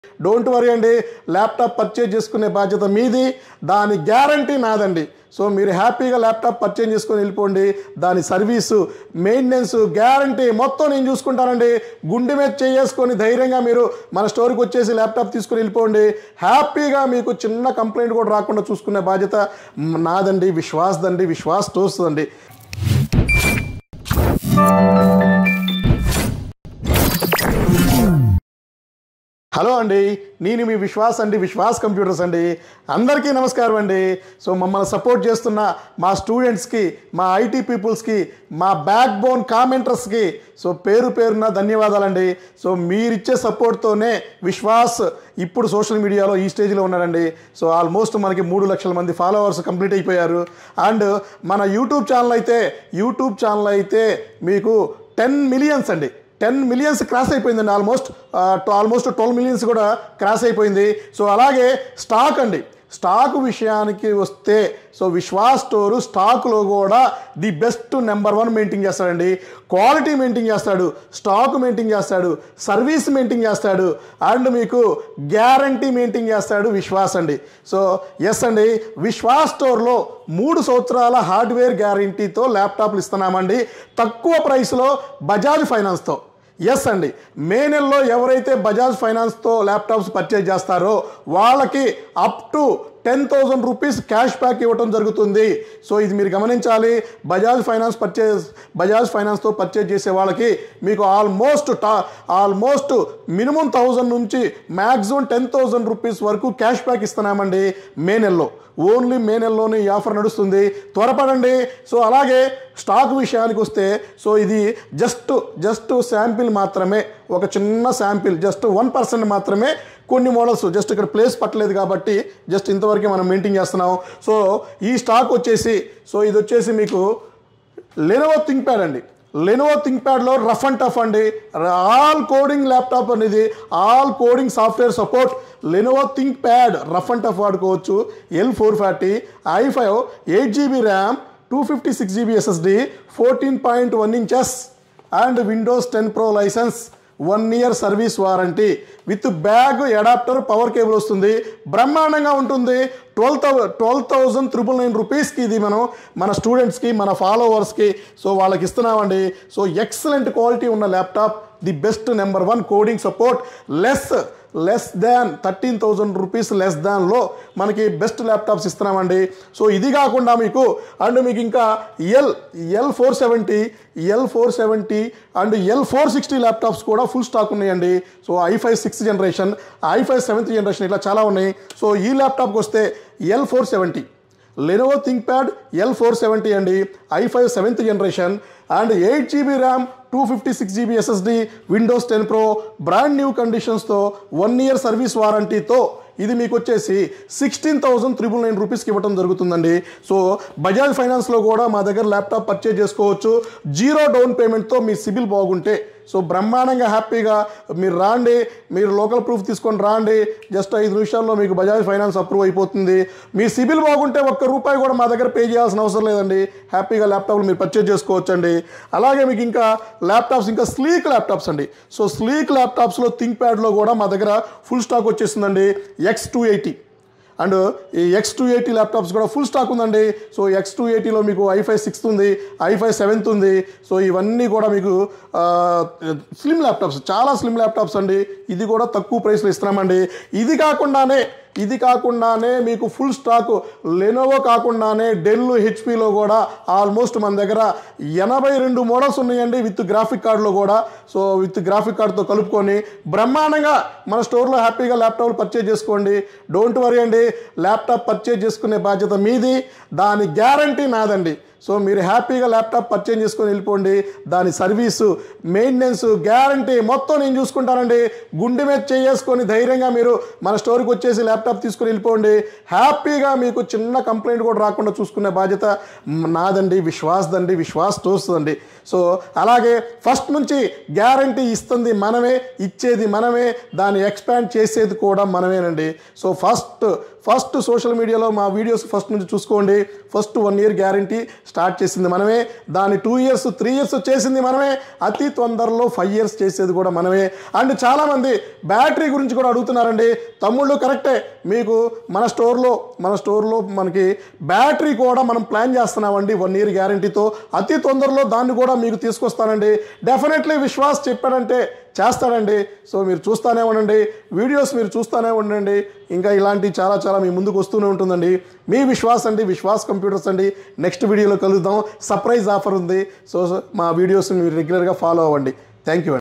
don't worry అండి laptop purchase చేసుకునే బాధ్యత మీది దాని గ్యారంటీ నాదండి సో మీరు హ్యాపీగా ల్యాప్టాప్ పర్చేజ్ చేసుకొని వెళ్ళిపోండి దాని సర్వీసు మెయింటెనెన్స్ గ్యారంటీ మొత్తం నేను చూసుకుంటానండి గుండె మీద చేసుకొని ధైర్యంగా మీరు మన స్టోర్కి వచ్చేసి ల్యాప్టాప్ తీసుకొని వెళ్ళిపోండి హ్యాపీగా మీకు చిన్న కంప్లైంట్ కూడా రాకుండా చూసుకునే బాధ్యత మ్, నాదండి విశ్వాసదండి విశ్వాస్ స్టోర్స్ అండి హలో అండి నేను మీ విశ్వాస్ అండి విశ్వాస్ కంప్యూటర్స్ అండి అందరికీ నమస్కారం అండి సో మమ్మల్ని సపోర్ట్ చేస్తున్న మా స్టూడెంట్స్కి మా ఐటీ పీపుల్స్కి మా బ్యాక్ బోన్ కామెంటర్స్కి సో పేరు పేరున ధన్యవాదాలండి సో మీరిచ్చే సపోర్ట్తోనే విశ్వాస్ ఇప్పుడు సోషల్ మీడియాలో ఈ స్టేజ్లో ఉన్నాడండి సో ఆల్మోస్ట్ మనకి మూడు లక్షల మంది ఫాలోవర్స్ కంప్లీట్ అయిపోయారు అండ్ మన యూట్యూబ్ ఛానల్ అయితే యూట్యూబ్ ఛానల్ అయితే మీకు టెన్ మిలియన్స్ అండి టెన్ మిలియన్స్ క్రాస్ అయిపోయిందండి ఆల్మోస్ట్ ఆల్మోస్ట్ ట్వెల్వ్ మిలియన్స్ కూడా క్రాస్ అయిపోయింది సో అలాగే స్టాక్ అండి స్టాక్ విషయానికి వస్తే సో విశ్వాస్ స్టోరు స్టాక్లో కూడా the best number one maintain చేస్తాడండి క్వాలిటీ మెయింటైన్ చేస్తాడు స్టాక్ మెయింటైన్ చేస్తాడు సర్వీస్ మెయింటైన్ చేస్తాడు అండ్ మీకు గ్యారంటీ మెయింటైన్ చేస్తాడు విశ్వాస్ అండి సో ఎస్ అండి విశ్వాస్ స్టోర్లో మూడు సంవత్సరాల హార్డ్వేర్ గ్యారంటీతో ల్యాప్టాప్లు ఇస్తున్నామండి తక్కువ ప్రైస్లో బజాజ్ ఫైనాన్స్తో ఎస్ అండి మే నెలలో ఎవరైతే బజాజ్ ఫైనాన్స్తో ల్యాప్టాప్స్ పర్చేజ్ చేస్తారో వాళ్ళకి up to ten thousand rupees cash back ఇవ్వటం జరుగుతుంది సో ఇది మీరు గమనించాలి బజాజ్ ఫైనాన్స్ పర్చేజ్ బజాజ్ ఫైనాన్స్తో పర్చేజ్ చేసే వాళ్ళకి మీకు ఆల్మోస్ట్ టా ఆల్మోస్ట్ మినిమం థౌజండ్ నుంచి మ్యాక్సిమం టెన్ థౌజండ్ రూపీస్ వరకు క్యాష్ బ్యాక్ ఇస్తున్నామండి మే నెలలో ఓన్లీ మే నెలలోనే ఈ ఆఫర్ నడుస్తుంది త్వరపడండి సో అలాగే స్టాక్ విషయానికి వస్తే సో ఇది జస్ట్ జస్ట్ శాంపిల్ మాత్రమే ఒక చిన్న శాంపిల్ జస్ట్ వన్ పర్సెంట్ మాత్రమే కొన్ని మోడల్స్ జస్ట్ ఇక్కడ ప్లేస్ పట్టలేదు కాబట్టి జస్ట్ ఇంతవరకే మనం మెయింటైన్ చేస్తున్నాం సో ఈ స్టాక్ వచ్చేసి సో ఇది వచ్చేసి మీకు లెనోవో థింక్ ప్యాడ్ అండి లెనోవో థింక్ ప్యాడ్లో రఫ్ అండ్ టఫ్ అండి ఆల్ కోడింగ్ ల్యాప్టాప్ అనేది all coding software support Lenovo ThinkPad rough and tough వాడుకోవచ్చు L four forty I five eight GB RAM two fifty six GB SSD fourteen point one inches and Windows ten pro license one year service warranty with bag adapter power cable వస్తుంది బ్రహ్మాండంగా ఉంటుంది twelve థౌ twelve thousand triple nine రూపీస్కి ఇది మనం మన స్టూడెంట్స్కి మన ఫాలోవర్స్కి సో వాళ్ళకి ఇస్తున్నామండి సో ఎక్సలెంట్ క్వాలిటీ ఉన్న laptop the best number one coding support less less than thirteen thousand rupees less దాన్లో మనకి బెస్ట్ ల్యాప్టాప్స్ ఇస్తున్నామండి సో ఇది కాకుండా మీకు అండ్ మీకు ఇంకా L L four seventy L four seventy and L four sixty laptops కూడా ఫుల్ స్టాక్ ఉన్నాయండి so I five sixth generation I five seventh generation ఇట్లా చాలా ఉన్నాయి సో ఈ ల్యాప్టాప్కి వస్తే L four seventy Lenovo ThinkPad L four seventy అండి I five seventh generation and eight GB RAM two fifty six GB SSD Windows ten pro brand new కండిషన్స్తో one year service వారంటీతో ఇది మీకు వచ్చేసి sixteen thousand triple nine రూపీస్కి ఇవ్వడం జరుగుతుందండి so Bajaj ఫైనాన్స్లో కూడా మా దగ్గర ల్యాప్టాప్ పర్చేజ్ చేసుకోవచ్చు జీరో డౌన్ పేమెంట్తో మీ సిబిల్ బాగుంటే సో బ్రహ్మాండంగా హ్యాపీగా మీరు రాండి మీరు లోకల్ ప్రూఫ్ తీసుకొని రాండి జస్ట్ ఐదు నిమిషాల్లో మీకు బజాజ్ ఫైనాన్స్ అప్రూవ్ అయిపోతుంది మీ సిబిల్ బాగుంటే ఒక్క రూపాయి కూడా మా దగ్గర పే చేయాల్సిన అవసరం లేదండి హ్యాపీగా ల్యాప్టాప్లు మీరు పర్చేజ్ చేసుకోవచ్చండి అలాగే మీకు ఇంకా ల్యాప్టాప్స్ ఇంకా స్లీక్ ల్యాప్టాప్స్ అండి సో స్లీక్ ల్యాప్టాప్స్లో థింక్ ప్యాడ్లో కూడా మా దగ్గర ఫుల్ స్టాక్ వచ్చేసిందండి ఎక్స్ టూ ఎయిటీ అండ్ ఈ ఎక్స్ టూ ఎయిటీ ల్యాప్టాప్స్ కూడా ఫుల్ స్టాక్ ఉందండి సో ఎక్స్ టూ ఎయిటీలో మీకు ఐ ఫైవ్ సిక్స్త్ ఉంది ఐ ఫైవ్ సెవెంత్ ఉంది సో ఇవన్నీ కూడా మీకు స్లిమ్ ల్యాప్టాప్స్ చాలా స్లిమ్ ల్యాప్టాప్స్ అండి ఇది కూడా తక్కువ ప్రైస్లో ఇస్తున్నామండి ఇది కాకుండానే ఇది కాకుండానే మీకు ఫుల్ స్టాక్ లెనోవో కాకుండానే డెల్ హెచ్పిలో కూడా ఆల్మోస్ట్ మన దగ్గర ఎనభై రెండు మోడల్స్ ఉన్నాయండి విత్ గ్రాఫిక్ కార్డులో కూడా సో విత్ గ్రాఫిక్ కార్డుతో కలుపుకొని బ్రహ్మాండంగా మన స్టోర్లో హ్యాపీగా ల్యాప్టాప్లు పర్చేజ్ చేసుకోండి డోంట్ వరీ అండి ల్యాప్టాప్ పర్చేజ్ చేసుకునే బాధ్యత మీది దాని గ్యారంటీ నాదండి సో మీరు హ్యాపీగా ల్యాప్టాప్ పర్చేజ్ చేసుకొని వెళ్ళిపోండి దాని సర్వీసు మెయింటెనెన్స్ గ్యారంటీ మొత్తం నేను చూసుకుంటానండి గుండె మీద చేసుకొని ధైర్యంగా మీరు మన స్టోర్కి వచ్చేసి ల్యాప్టాప్ తీసుకొని వెళ్ళిపోండి హ్యాపీగా మీకు చిన్న కంప్లైంట్ కూడా రాకుండా చూసుకునే బాధ్యత మ్, నాదండి విశ్వాస్దండి విశ్వాస్ స్టోర్స్ అండి సో అలాగే ఫస్ట్ నుంచి గ్యారంటీ ఇస్తుంది మనమే ఇచ్చేది మనమే దాన్ని ఎక్స్పాండ్ చేసేది కూడా మనమేనండి so first first social media మా వీడియోస్ ఫస్ట్ నుంచి చూసుకోండి first one year guarantee start చేసింది మనమే దాని టూ ఇయర్స్ త్రీ ఇయర్స్ చేసింది మనమే అతి తొందరలో ఫైవ్ ఇయర్స్ చేసేది కూడా మనమే అండ్ చాలామంది బ్యాటరీ గురించి కూడా అడుగుతున్నారండి తమ్ముళ్ళు కరెక్టే మీకు మన స్టోర్లో మన స్టోర్లో మనకి బ్యాటరీ కూడా మనం ప్లాన్ చేస్తున్నామండి వన్ ఇయర్ గ్యారంటీతో అతి తొందరలో దాన్ని కూడా మీకు తీసుకొస్తానండి డెఫినెట్లీ విశ్వాస్ చెప్పాడంటే చేస్తాడండి సో మీరు చూస్తూనే ఉండండి వీడియోస్ మీరు చూస్తూనే ఉండండి ఇంకా ఇలాంటి చాలా చాలా మీ ముందుకు వస్తూనే ఉంటుందండి మీ విశ్వాస్ అండి విశ్వాస్ కంప్యూటర్స్ అండి నెక్స్ట్ వీడియోలో కలుద్దాం సర్ప్రైజ్ ఆఫర్ ఉంది సో సో మా వీడియోస్ మీరు రెగ్యులర్గా ఫాలో అవ్వండి థ్యాంక్ యూ